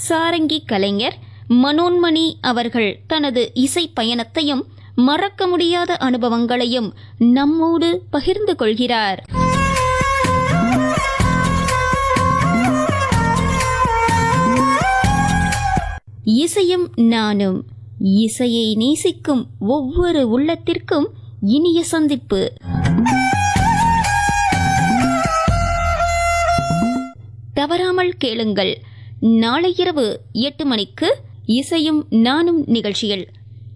சாரங்கி கலைஞர் மனோன்மணி அவர்கள் தனது இசை பயணத்தையும் மறக்க முடியாத அனுபவங்களையும் நம்மோடு பகிர்ந்து கொள்கிறார் இசையும் நானும் இசையை நேசிக்கும் ஒவ்வொரு உள்ளத்திற்கும் இனிய சந்திப்பு தவறாமல் கேளுங்கள் நாளை இரவு எட்டு மணிக்கு இசையும் நானும் நிகழ்ச்சியில்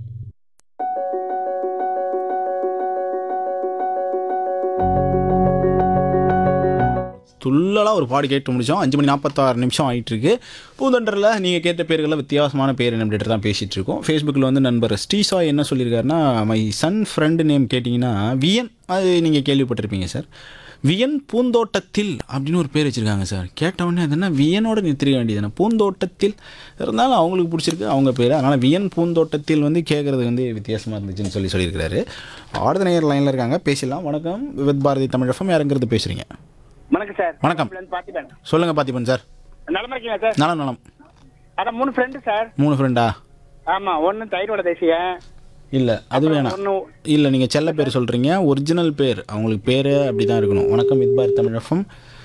துள்ளலாக ஒரு பாடு கேட்டு முடிச்சோம் அஞ்சு மணி நாற்பத்தாறு நிமிஷம் ஆயிட்டு இருக்கு பூந்தொண்டரில் நீங்கள் கேட்ட பேர்களில் வித்தியாசமான பேர் என்ன அப்படின்ட்டு தான் பேசிகிட்டு இருக்கோம் ஃபேஸ்புக்கில் வந்து நண்பர் ஸ்ரீசா என்ன சொல்லியிருக்காருன்னா மை சன் ஃப்ரெண்டு நேம் கேட்டிங்கன்னா வியன் அது நீங்கள் கேள்விப்பட்டிருப்பீங்க சார் வியன் பூந்தோட்டத்தில் அப்படின்னு ஒரு பேர் வச்சுருக்காங்க சார் கேட்ட உடனே அது என்ன வியனோட நிறுத்திக்க வேண்டியது பூந்தோட்டத்தில் இருந்தாலும் அவங்களுக்கு பிடிச்சிருக்கு அவங்க பேர் அதனால் வியன் பூந்தோட்டத்தில் வந்து கேட்குறது வந்து வித்தியாசமாக இருந்துச்சுன்னு சொல்லி சொல்லியிருக்காரு ஆர்டனேயர் லைனில் இருக்காங்க பேசலாம் வணக்கம் வித் பாரதி தமிழகம் யாருங்கிறது பேசுகிறீங்க வணக்கம் சார் வணக்கம். பார்த்திபன் சொல்லுங்க பார்த்திபன் சார் நலமா இருக்கீங்க சார் நலம் நலம் அதான் மூணு ஃப்ரெண்டு சார் மூணு ஃப்ரெண்டா ஆமா ஒன்னு தயிரோட தேசியம் இல்லை அது வேணாம் ஒன்னு இல்லை நீங்கள் செல்ல பேர் சொல்கிறீங்க ஒரிஜினல் பேர் அவங்களுக்கு பேர் அப்படி தான் இருக்கணும் வணக்கம் வித்பார் தமிழகம்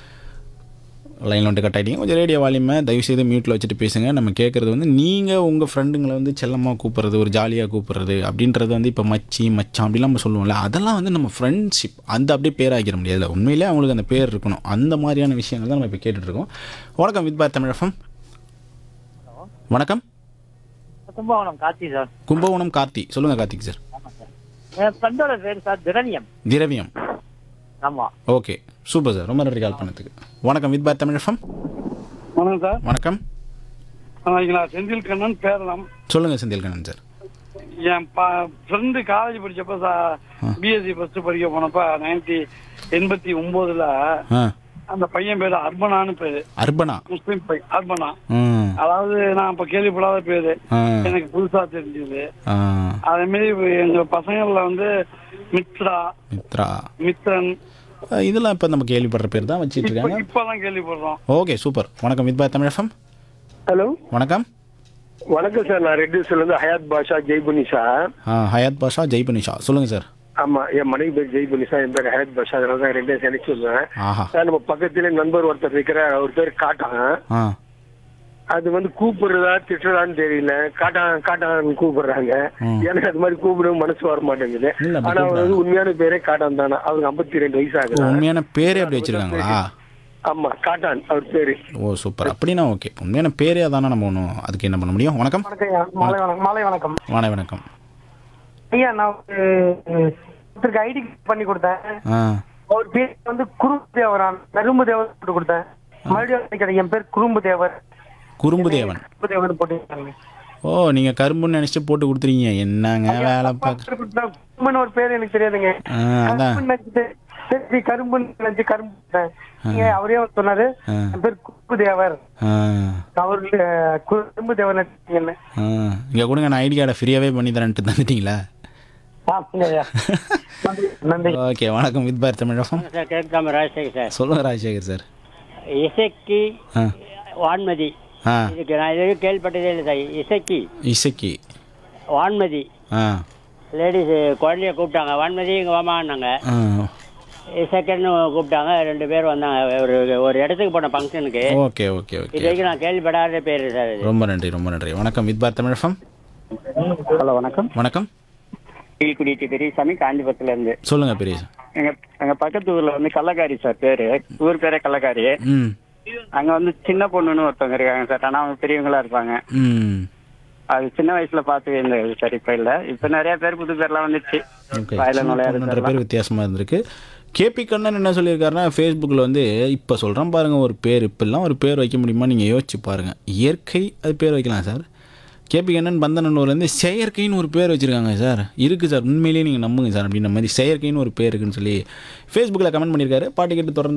லைனில் வந்துட்டு கட் ஆகிட்டீங்க கொஞ்சம் ரேடியோ வால்யூமை தயவுசெய்து மியூட்டில் வச்சுட்டு பேசுங்க நம்ம கேட்குறது வந்து நீங்கள் உங்கள் ஃப்ரெண்டுங்களை வந்து செல்லமாக கூப்பிட்றது ஒரு ஜாலியாக கூப்பிட்றது அப்படின்றது வந்து இப்போ மச்சி மச்சான் அப்படிலாம் நம்ம சொல்லுவோம்ல அதெல்லாம் வந்து நம்ம ஃப்ரெண்ட்ஷிப் அந்த அப்படியே பேராகிற முடியாது உண்மையிலே அவங்களுக்கு அந்த பேர் இருக்கணும் அந்த மாதிரியான விஷயங்கள் தான் நம்ம இப்போ கேட்டுட்ருக்கோம் வணக்கம் வித்பார் தமிழகம் வணக்கம் கும்பகோணம் கார்த்தி சார் கும்பகோணம் கார்த்தி சொல்லுங்கள் கார்த்திக் சார் என் ஃப்ரெண்டோட பேர் சார் திரவியம் திரவியம் ஆமா ஓகே சூப்பர் சார் ரொம்ப நன்றி கால் பண்ணதுக்கு வணக்கம் வித் பார் தமிழகம் வணக்கம் சார் வணக்கம் வணக்கம் நான் செந்தில் கண்ணன் பேரலாம் சொல்லுங்கள் செந்தில் கண்ணன் சார் என் ஃப்ரெண்டு காலேஜ் படிச்சப்ப பிஎஸ்சி ஃபர்ஸ்ட் படிக்க போனப்ப நைன்டி எண்பத்தி ஒன்பதுல ஆ அந்த பையன் பேரு அர்பனான்னு பேரு அர்பனா முஸ்லீம் பையன் அர்பனா ம் அதாவது நான் இப்ப கேள்விப்படாத பேரு ஆ எனக்கு புதுசா தெரிஞ்சது ஆ அதே மாதிரி இப்ப எங்க பசங்கள்ல வந்து மித்ரா மித்ரா மித்ரன் அஹ், இதெல்லாம் இப்போ நம்ம கேள்விப்படுற பேர் தான் வச்சிட்டு இப்ப இருக்காங்க இப்பதான் கேள்விப்படுறோம் ஓகே சூப்பர் வணக்கம் வித் பார் தமிழகம் ஹலோ வணக்கம் வணக்கம் சார் நான் ரெட்டிஸ்ல இருந்து ஹயாத் பாஷா ஜெய்புனி சார் ஆ ஹயாத் பாஷா ஜெய்பனிஷா சொல்லுங்கள் சார் ஆமா என் மனைவி பேர் ஜெய்புனி சார் என் பேர் ஹயாத் பாஷா அதனால தான் ரெண்டே நினைச்சு வந்தேன் ஆஹா சார் நம்ம பக்கத்துல நண்பர் ஒருத்தர் இருக்கிற அவர் பேர் காட்டான் ஆ அது வந்து கூப்பிடுறதா திட்டுறதான்னு தெரியல காட்டான் காட்டான் கூப்பிடுறாங்க ம். எனக்கு அது மாதிரி கூப்பிடவும் மனசு வர மாட்டேங்குது இல்ல, அப்படி ஆனா அவர் வந்து கூப்பிடாது. உண்மையான பேரே காட்டான் தானே அவருக்கு ஐம்பத்தி ரெண்டு வயசு ஓ, ஆகுது உண்மையான பேரே அப்படி வச்சிருக்காங்களா ஆமா காட்டான் அவர் பேரு ஓ சூப்பர் அப்படின்னா ஓகே உண்மையான பேரே அதானே நம்ம ஒன்றும் அதுக்கு என்ன பண்ண முடியும் வணக்கம் வணக்கம் மாலை வணக்கம் மாலை வணக்கம் வாணை வணக்கம் ஐயா நான் ஒரு ஒருத்தருக்கு ஐடி பண்ணி கொடுத்தேன் ஆ அவர் பேர் வந்து குறும்பு தேவரான் கரும்பு தேவர் போட்டு கொடுத்தேன் மறுபடியும் கிடைக்காது என் பேர் குறும்பு தேவர் குறும்பு தேவன் குறும்பு தேவர் போட்டு ஓ நீங்கள் கரும்புன்னு நினச்சிட்டு போட்டு கொடுத்துறீங்க என்னங்க வேலை பார்க்க குறும்புன்னு ஒரு பேர் எனக்கு தெரியாதுங்க ஆ, அதான் கரும்புன்னு நினைச்சிட்டு, சரி கரும்புன்னு நினைச்சு கரும்பு கொடுத்தேன். நீங்க அவரே வந்து சொன்னாரு ஆ. என் பேர் குறும்பு தேவர் ஆ அவர் குறும்பு தேவர் நினைச்சீங்கன்னு ஆ இங்கே கொடுங்க நான் ஐடி கார்டை ஃப்ரீயாகவே பண்ணி தரேன்ட்டு தந்துட்டீங்களா ஆமாங்க ஐயா. நன்றி, நன்றி ஓகே வணக்கம் வித் பார் தமிழகம் சார் கேட்காம ராஜசேகர் சார் சொல்லுங்கள் ராஜசேகர் சார் இசைக்கு ஆ வான்மதி ஆ இதுக்கு நான் எதுவும் கேள்விப்பட்டதே இல்லை சார் இசைக்கு இசைக்கு வான்மதி ஆ லேடிஸ் குழந்தைய கூப்பிட்டாங்க வான்மதி இங்கே வாமான்னாங்க ஆ இசைக்குன்னு கூப்பிட்டாங்க ரெண்டு பேர் வந்தாங்க ஒரு ஒரு இடத்துக்கு போன ஃபங்க்ஷனுக்கு ஓகே ஓகே ஓகே இது வரைக்கும் நான் கேள்விப்படாத பேர் சார் இது ரொம்ப நன்றி ரொம்ப நன்றி வணக்கம் வித் பார் தமிழகம் ஹலோ வணக்கம் வணக்கம் கீழ்குடி டி பெரியசாமி காஞ்சிபுரத்துல இருந்து சொல்லுங்கள் பெரிய எங்க எங்க பக்கத்து ஊர்ல வந்து கள்ளக்காரி சார் பேரு ஊர் பேரே கள்ளக்காரி ம் அங்க வந்து சின்ன பொண்ணுன்னு ஒருத்தவங்க இருக்காங்க சார் ஆனா அவங்க பெரியவங்களா இருப்பாங்க ம் அது சின்ன வயசுல பார்த்து இருந்தது சார் இப்ப இல்ல இப்ப நிறைய பேர் புது பேர்லாம் வந்துச்சு ஓகே வாயில நுழையாது பன்னெண்டு பேர் வித்தியாசமாக இருந்திருக்கு கேபி கண்ணன் என்ன சொல்லியிருக்காருன்னா ஃபேஸ்புக்கில் வந்து இப்போ சொல்கிறேன் பாருங்கள் ஒரு பேர் இப்பெல்லாம் ஒரு பேர் வைக்க முடியுமா நீங்கள் யோசிச்சு பாருங்கள் இயற்கை அது பேர் வைக்கலாம் சார் கேபி கண்ணன் பந்தனூர்லேருந்து செயற்கைன்னு ஒரு பேர் வச்சுருக்காங்க சார் இருக்குது சார் உண்மையிலேயே நீங்கள் நம்புங்க சார் அப்படின்ற மாதிரி செயற்கைன்னு ஒரு பேர் இருக்குன்னு சொல்லி ஃபேஸ்புக்கில் கமெண்ட் பண்ணியிருக்காரு பாட்டு கேட்டு தொடர்ந்து